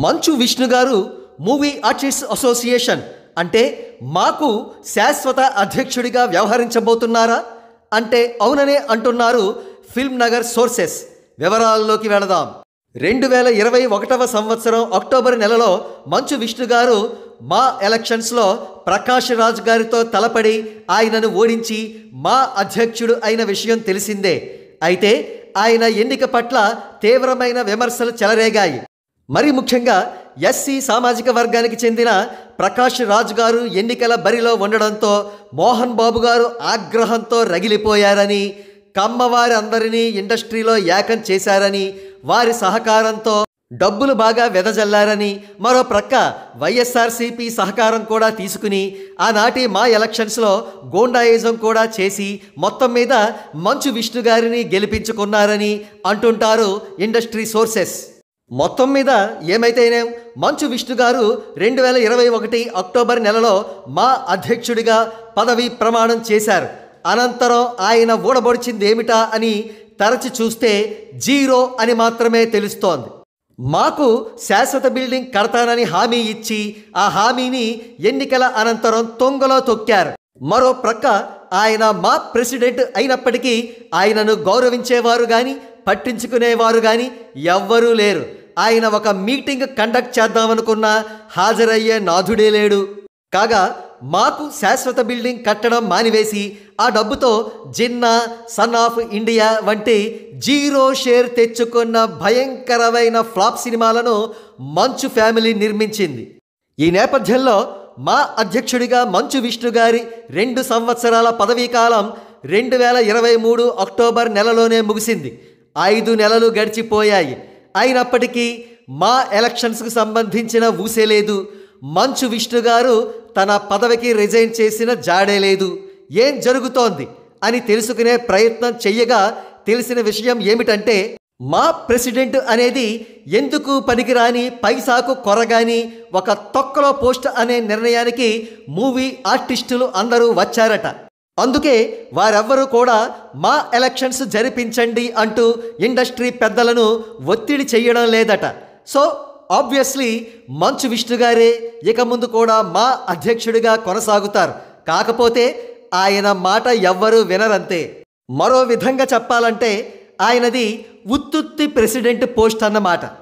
మంచు విష్ణు గారు movie artist association అంటే మాకు శాశ్వత అధ్యక్షుడిగా వ్యవహరించబోతున్నారా అంటే అవుననే అంటున్నారు ఫిల్మ్ నగర్ సోర్సెస్ వివరాల్లోకి వెళదాం రెండు వేల ఇరవై ఒకటవ సంవత్సరం అక్టోబర్ నెలలో మంచు విష్ణు గారు మా ఎలక్షన్స్లో ప్రకాష్ రాజ్ గారితో తలపడి ఆయనను ఓడించి మా అధ్యక్షుడు అయిన విషయం తెలిసిందే అయితే ఆయన ఎన్నిక పట్ల తీవ్రమైన విమర్శలు చెలరేగాయి మరి ముఖ్యంగా ఎస్సీ సామాజిక వర్గానికి చెందిన ప్రకాష్ రాజ్ గారు ఎన్నికల బరిలో ఉండడంతో మోహన్ బాబు గారు ఆగ్రహంతో రగిలిపోయారని కమ్మవారి అందరినీ ఇండస్ట్రీలో ఏకం చేశారని వారి సహకారంతో డబ్బులు బాగా వెదజల్లారని మరో ప్రక్క వైఎస్ఆర్సీపీ సహకారం కూడా తీసుకుని ఆనాటి మా ఎలక్షన్స్లో గోండాయిజం కూడా చేసి మొత్తం మీద మంచు విష్ణు గారిని గెలిపించుకున్నారని అంటుంటారు ఇండస్ట్రీ సోర్సెస్ మొత్తం మీద ఏమైతేనేం మంచు విష్ణు గారు రెండు వేల ఇరవై ఒకటి అక్టోబర్ నెలలో మా అధ్యక్షుడిగా పదవి ప్రమాణం చేశారు అనంతరం ఆయన ఊడబొడిచింది ఏమిటా అని తరచి చూస్తే జీరో అని మాత్రమే తెలుస్తోంది మాకు శాశ్వత బిల్డింగ్ కడతానని హామీ ఇచ్చి ఆ హామీని ఎన్నికల అనంతరం తొంగలో తొక్కారు మరో ప్రక్క ఆయన మా ప్రెసిడెంట్ అయినప్పటికీ ఆయనను గౌరవించేవారు కానీ పట్టించుకునేవారు కానీ ఎవ్వరూ లేరు ఆయన ఒక మీటింగ్ కండక్ట్ చేద్దామనుకున్నా హాజరయ్యే నాథుడే లేడు కాగా మాకు శాశ్వత బిల్డింగ్ కట్టడం మానివేసి ఆ డబ్బుతో జిన్నా సన్ ఆఫ్ ఇండియా వంటి జీరో షేర్ తెచ్చుకున్న భయంకరమైన ఫ్లాప్ సినిమాలను మంచు ఫ్యామిలీ నిర్మించింది ఈ నేపథ్యంలో మా అధ్యక్షుడిగా మంచు విష్ణు గారి రెండు సంవత్సరాల పదవీ కాలం రెండు వేల ఇరవై మూడు అక్టోబర్ నెలలోనే ముగిసింది ఐదు నెలలు గడిచిపోయాయి అయినప్పటికీ మా ఎలక్షన్స్కు సంబంధించిన ఊసే లేదు మంచు విష్ణు గారు తన పదవికి రిజైన్ చేసిన జాడే లేదు ఏం జరుగుతోంది అని తెలుసుకునే ప్రయత్నం చెయ్యగా తెలిసిన విషయం ఏమిటంటే మా ప్రెసిడెంట్ అనేది ఎందుకు పనికిరాని పైసాకు కొరగాని ఒక తొక్కలో పోస్ట్ అనే నిర్ణయానికి మూవీ ఆర్టిస్టులు అందరూ వచ్చారట అందుకే వారెవ్వరూ కూడా మా ఎలక్షన్స్ జరిపించండి అంటూ ఇండస్ట్రీ పెద్దలను ఒత్తిడి చెయ్యడం లేదట సో ఆబ్వియస్లీ మంచు విష్ణు గారే ఇక ముందు కూడా మా అధ్యక్షుడిగా కొనసాగుతారు కాకపోతే ఆయన మాట ఎవ్వరూ వినరంతే మరో విధంగా చెప్పాలంటే ఆయనది ఉత్తుత్తి ప్రెసిడెంట్ పోస్ట్ అన్నమాట